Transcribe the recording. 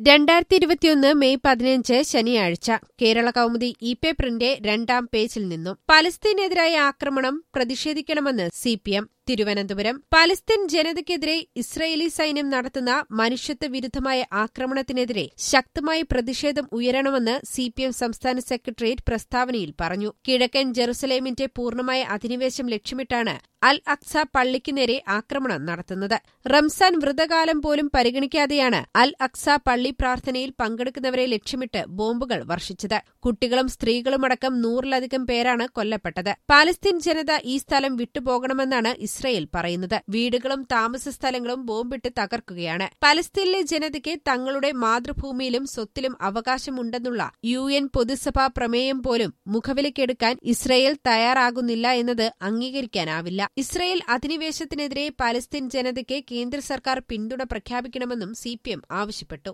രണ്ടായിരത്തി ഇരുപത്തിയൊന്ന് മെയ് പതിനഞ്ച് ശനിയാഴ്ച കേരള കൗമുദി ഇ പേപ്പറിന്റെ രണ്ടാം പേജിൽ നിന്നും പലസ്തീനെതിരായ ആക്രമണം പ്രതിഷേധിക്കണമെന്ന് C P M Thiruvananthapuram Palestine ജനതയ്ക്കെതിരെ ഇസ്രയേലി സൈന്യം നടത്തുന്ന മനുഷ്യത്വ വിരുദ്ധമായ ആക്രമണത്തിനെതിരെ ശക്തമായ പ്രതിഷേധം ഉയരണമെന്ന് സി പി എം സംസ്ഥാന സെക്രട്ടേറിയറ്റ് പ്രസ്താവനയിൽ പറഞ്ഞു കിഴക്കൻ ജെറുസലേമിന്റെ പൂർണ്ണമായ അധിനിവേശം ലക്ഷ്യമിട്ടാണ് അൽ അക്സ പള്ളിക്ക് നേരെ ആക്രമണം നടത്തുന്നത് റംസാൻ വ്രതകാലം പോലും പരിഗണിക്കാതെയാണ് അൽ അക്സ പള്ളി പ്രാർത്ഥനയിൽ പങ്കെടുക്കുന്നവരെ ലക്ഷ്യമിട്ട് ബോംബുകൾ വർഷിച്ചത് കുട്ടികളും സ്ത്രീകളുമടക്കം നൂറിലധികം പേരാണ് കൊല്ലപ്പെട്ടത് പാലസ്തീൻ ജനത ഈ സ്ഥലം വിട്ടുപോകണമെന്നാണ് ഇസ്രയേൽ പറയുന്നത് വീടുകളും താമസ സ്ഥലങ്ങളും ബോംബിട്ട് തകർക്കുകയാണ് പലസ്തീനിലെ ജനതയ്ക്ക് തങ്ങളുടെ മാതൃഭൂമിയിലും സ്വത്തിലും അവകാശമുണ്ടെന്നുള്ള യു എൻ പൊതുസഭാ പ്രമേയം പോലും മുഖവിലക്കെടുക്കാൻ ഇസ്രയേൽ തയ്യാറാകുന്നില്ല എന്നത് അംഗീകരിക്കാനാവില്ല ഇസ്രയേൽ അധിനിവേശത്തിനെതിരെ പലസ്തീൻ ജനതയ്ക്ക് കേന്ദ്ര സർക്കാർ പിന്തുണ പ്രഖ്യാപിക്കണമെന്നും സി ആവശ്യപ്പെട്ടു